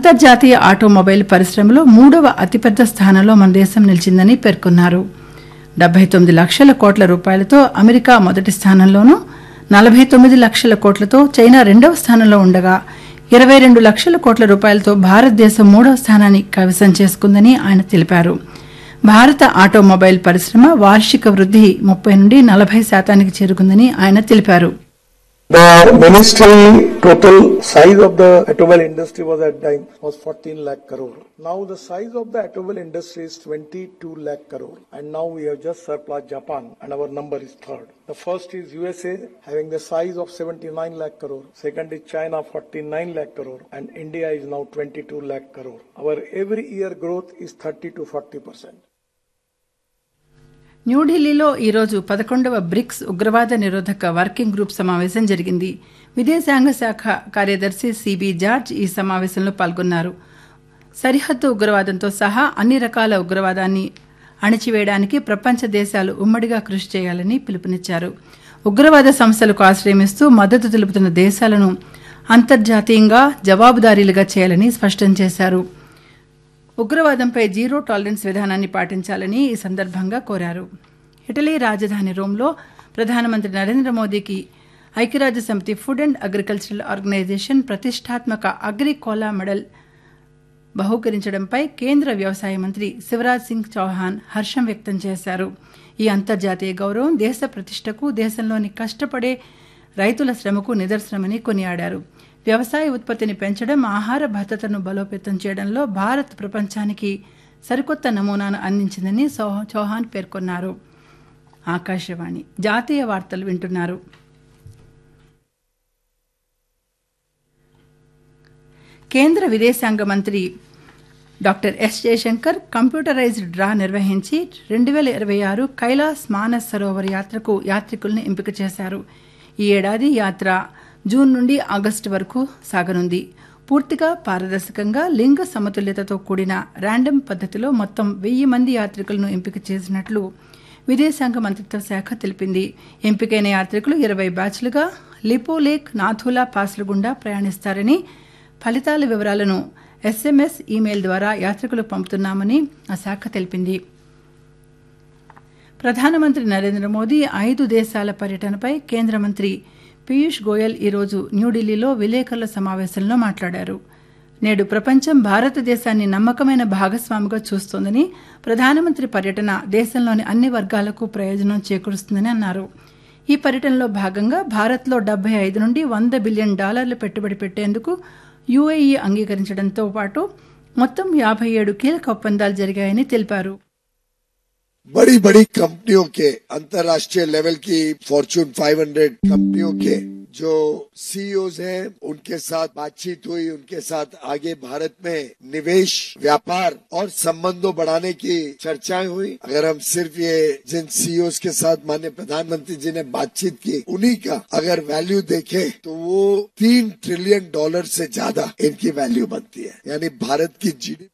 అంతర్జాతీయ ఆటోమొబైల్ పరిశ్రమలో మూడవ అతిపెద్ద స్థానంలో మన దేశం నిలిచిందని పేర్కొన్నారు డెబ్బై తొమ్మిది లక్షల కోట్ల రూపాయలతో అమెరికా మొదటి స్థానంలోనూ నలభై తొమ్మిది లక్షల కోట్లతో చైనా రెండవ స్థానంలో ఉండగా ఇరవై రెండు లక్షల కోట్ల రూపాయలతో భారతదేశం మూడవ స్థానాన్ని కైవసం చేసుకుందని ఆయన తెలిపారు భారత ఆటోమొబైల్ పరిశ్రమ వార్షిక వృద్ధి ముప్పై నుండి నలభై శాతానికి చేరుకుందని ఆయన తెలిపారు The ministry total size of the automobile industry was at time was 14 lakh crore. Now the size of the automobile industry is 22 lakh crore. And now we have just surpassed Japan and our number is third. The first is USA having the size of 79 lakh crore. Second is China 49 lakh crore. And India is now 22 lakh crore. Our every year growth is 30 to 40 percent. న్యూఢిల్లీలో ఈరోజు పదకొండవ bricks ఉగ్రవాద నిరోధక working group సమావేశం జరిగింది విదేశాంగ శాఖ కార్యదర్శి సిబి జార్జ్ ఈ సమావేశంలో పాల్గొన్నారు సరిహద్దు ఉగ్రవాదంతో సహా అన్ని రకాల ఉగ్రవాదాన్ని అణిచివేయడానికి ప్రపంచ దేశాలు ఉమ్మడిగా కృషి చేయాలని పిలుపునిచ్చారు ఉగ్రవాద సంస్థలకు ఆశ్రయమిస్తూ మద్దతు తెలుపుతున్న దేశాలను అంతర్జాతీయంగా జవాబుదారీలుగా చేయాలని స్పష్టం చేశారు ఉగ్రవాదంపై జీరో టాలరెన్స్ విధానాన్ని పాటించాలని ఈ సందర్భంగా కోరారు ఇటలీ రాజధాని రోమ్లో ప్రధానమంత్రి నరేంద్ర మోదీకి ఐక్యరాజ్య సమితి ఫుడ్ అండ్ అగ్రికల్చరల్ ఆర్గనైజేషన్ ప్రతిష్టాత్మక అగ్రికోలా మెడల్ బహూకరించడంపై కేంద్ర వ్యవసాయ మంత్రి శివరాజ్ సింగ్ చౌహాన్ హర్షం వ్యక్తం చేశారు ఈ అంతర్జాతీయ గౌరవం దేశ ప్రతిష్టకు దేశంలోని కష్టపడే రైతుల శ్రమకు నిదర్శనమని కొనియాడారు వ్యవసాయ ఉత్పత్తిని పెంచడం ఆహార భద్రతను బలోపేతం చేయడంలో భారత్ ప్రపంచానికి సరికొత్త నమూనాను అందించిందని సౌ- చౌహాన్ పేర్కొన్నారు ఆకాశవాణి జాతీయ వార్తలు వింటున్నారు కేంద్ర విదేశాంగ మంత్రి doctor S Jaishankar computerised draw నిర్వహించి రెండు వేల ఇరవై ఆరు కైలాస్ మానస్ సరోవర్ యాత్రకు యాత్రికుల్ని ఎంపిక చేశారు ఈ ఏడాది యాత్ర జూన్ నుండి ఆగస్టు వరకు సాగనుంది పూర్తిగా పారదర్శకంగా లింగ సమతుల్యతతో కూడిన ర్యాండమ్ పద్ధతిలో మొత్తం వెయ్యి మంది యాత్రికులను ఎంపిక చేసినట్లు విదేశాంగ మంత్రిత్వ శాఖ తెలిపింది ఎంపికైన యాత్రికులు ఇరవై బ్యాచ్లుగా లిపోలేక్ నాథులా పాస్ల గుండా ప్రయాణిస్తారని ఫలితాల వివరాలను ఎస్ఎంఎస్ ఈమెయిల్ ద్వారా యాత్రికులు పంపుతున్నామని ఆ శాఖ తెలిపింది ప్రధానమంత్రి నరేంద్ర మోదీ ఐదు దేశాల పర్యటనపై కేంద్ర మంత్రి పీయూష్ గోయల్ ఈరోజు న్యూఢిల్లీలో విలేకరుల సమావేశంలో మాట్లాడారు నేడు ప్రపంచం భారతదేశాన్ని నమ్మకమైన భాగస్వామిగా చూస్తోందని ప్రధానమంత్రి పర్యటన దేశంలోని అన్ని వర్గాలకు ప్రయోజనం చేకూరుస్తుందని అన్నారు ఈ పర్యటనలో భాగంగా భారత్లో డెబ్బై ఐదు నుండి వంద బిలియన్ డాలర్ల పెట్టుబడి పెట్టేందుకు యుఏఈ అంగీకరించడంతో పాటు మొత్తం యాభై ఏడు కీలక ఒప్పందాలు జరిగాయని తెలిపారు बड़ी बड़ी कंपनियों के अंतर्राष्ट्रीय लेवल की फॉर्चून 500 कंपनियों के जो सीईओज हैं उनके साथ बातचीत हुई उनके साथ आगे भारत में निवेश व्यापार और संबंधों बढ़ाने की चर्चाएं हुई अगर हम सिर्फ ये जिन सीईओज के साथ माननीय प्रधानमंत्री जी ने बातचीत की उन्हीं का अगर वैल्यू देखें तो वो तीन ट्रिलियन डॉलर से ज्यादा इनकी वैल्यू बनती है यानी भारत की जीडीपी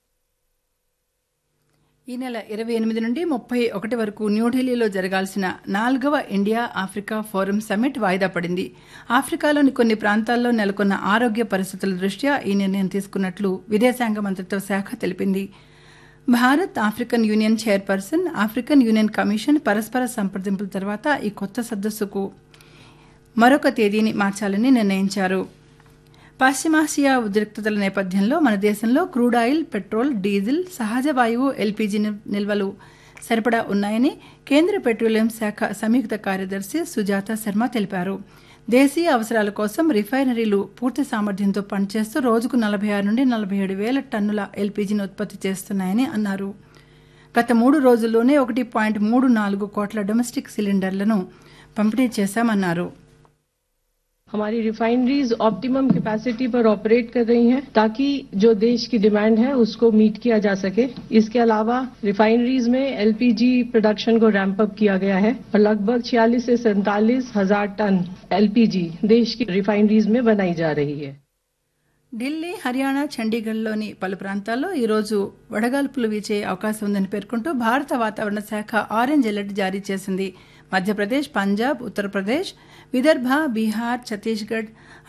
ఈ నెల ఇరవై ఎనిమిది నుండి ముప్పై ఒకటి వరకు న్యూఢిల్లీలో జరగాల్సిన నాలుగవ ఇండియా ఆఫ్రికా ఫోరం సమ్మిట్ వాయిదా పడింది ఆఫ్రికాలోని కొన్ని ప్రాంతాల్లో నెలకొన్న ఆరోగ్య పరిస్థితుల దృష్ట్యా ఈ నిర్ణయం తీసుకున్నట్లు విదేశాంగ మంత్రిత్వ శాఖ తెలిపింది Bharat African union chairperson African union commission పరస్పర సంప్రదింపుల తర్వాత ఈ కొత్త సదస్సుకు మరొక తేదీని మార్చాలని నిర్ణయించారు పశ్చిమాసియా ఉద్రిక్తతల నేపథ్యంలో మన దేశంలో క్రూడ్ ఆయిల్ పెట్రోల్ డీజిల్ సహజ వాయువు ఎల్పీజీ నిల్- నిల్వలు సరిపడా ఉన్నాయని కేంద్ర పెట్రోలియం శాఖ సంయుక్త కార్యదర్శి సుజాత శర్మ తెలిపారు దేశీయ అవసరాల కోసం రిఫైనరీలు పూర్తి సామర్థ్యంతో పనిచేస్తూ రోజుకు నలభై ఆరు నుండి నలభై ఏడు వేల టన్నుల ఎల్పీజీని ఉత్పత్తి చేస్తున్నాయని అన్నారు గత మూడు రోజుల్లోనే ఒకటి పాయింట్ మూడు నాలుగు కోట్ల డొమెస్టిక్ సిలిండర్లను పంపిణీ చేశామన్నారు हमारी रिफाइनरीज ऑप्टिमम कैपेसिटी पर ऑपरेट कर रही हैं ताकि जो देश की डिमांड है उसको मीट किया जा सके इसके अलावा रिफाइनरीज में एलपीजी प्रोडक्शन को रैंप अप किया गया है और लगभग 46 से सैंतालीस हजार टन एलपीजी देश की रिफाइनरीज में बनाई जा रही है ఢిల్లీ హర్యానా చండీగఢ్లోని పలు ప్రాంతాల్లో ఈరోజు వడగాల్పులు వీచే అవకాశం ఉందని పేర్కొంటూ భారత వాతావరణ శాఖ ఆరెంజ్ అలర్ట్ జారీ చేసింది మధ్యప్రదేశ్ పంజాబ్ ఉత్తరప్రదేశ్ విదర్భ బీహార్ ఛత్తీస్గఢ్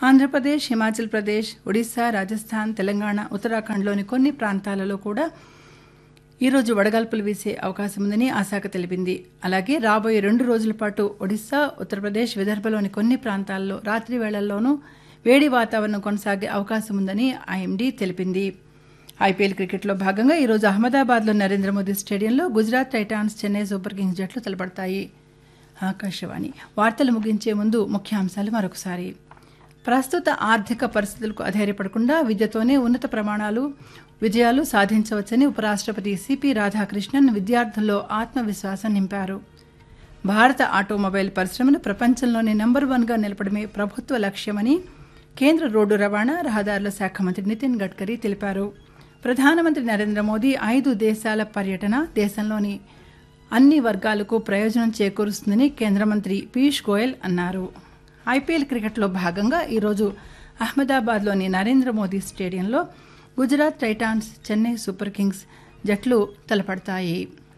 ఆంధ్రప్రదేశ్ హిమాచల్ ప్రదేశ్ ఒడిశా రాజస్థాన్ తెలంగాణ ఉత్తరాఖండ్లోని కొన్ని ప్రాంతాలలో కూడా ఈరోజు వడగాల్పులు వీసే అవకాశం ఉందని ఆ శాఖ తెలిపింది అలాగే రాబోయే రెండు రోజుల పాటు ఒడిశా ఉత్తరప్రదేశ్ విదర్భలోని కొన్ని ప్రాంతాల్లో రాత్రి వేళల్లోనూ వేడి వాతావరణం కొనసాగే అవకాశం ఉందని ఐఎండీ తెలిపింది ఐపీఎల్ క్రికెట్లో భాగంగా ఈరోజు అహ్మదాబాద్లో నరేంద్ర మోదీ స్టేడియంలో Gujarat Titans Chennai super kings జట్లు తలపడతాయి ఆకాశవాణి వార్తలు ముగించే ముందు ముఖ్యాంశాలు మరొకసారి ప్రస్తుత ఆర్థిక పరిస్థితులకు అధైర్యపడకుండా విద్యతోనే ఉన్నత ప్రమాణాలు విజయాలు సాధించవచ్చని ఉపరాష్ట్రపతి సిపి రాధాకృష్ణన్ విద్యార్థుల్లో ఆత్మవిశ్వాసం నింపారు భారత ఆటోమొబైల్ పరిశ్రమను ప్రపంచంలోనే నంబర్ వన్గా నిలపడమే ప్రభుత్వ లక్ష్యమని కేంద్ర రోడ్డు రవాణా రహదారుల శాఖ మంత్రి నితిన్ గడ్కరీ తెలిపారు ప్రధానమంత్రి నరేంద్ర మోదీ ఐదు దేశాల పర్యటన దేశంలోని అన్ని వర్గాలకు ప్రయోజనం చేకూరుస్తుందని కేంద్ర మంత్రి పీయూష్ గోయల్ అన్నారు ఐపీఎల్ క్రికెట్లో భాగంగా ఈరోజు అహ్మదాబాద్లోని నరేంద్ర మోదీ స్టేడియంలో Gujarat Titans Chennai super kings జట్లు తలపడతాయి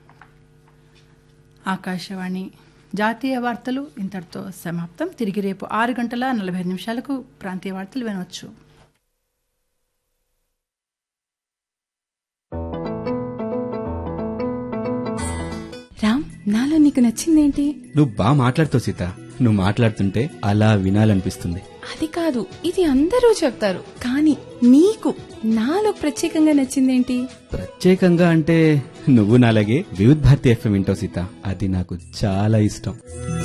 ఆకాశవాణి జాతీయ వార్తలు ఇంతటితో సమాప్తం తిరిగి రేపు ఆరు గంటల నలభై నిమిషాలకు ప్రాంతీయ వార్తలు వినవచ్చు రామ్ నాలో నీకు నచ్చిందేంటి నువ్వు బాగా మాట్లాడుతావు సీత నువ్వు మాట్లాడుతుంటే అలా వినాలనిపిస్తుంది అది కాదు ఇది అందరూ చెప్తారు కానీ నీకు నాలో ప్రత్యేకంగా నచ్చిందేంటి ప్రత్యేకంగా అంటే నువ్వు నాలాగే వివిధ్ భారతి ఎఫ్ఎం వింటావు సీత అది నాకు చాలా ఇష్టం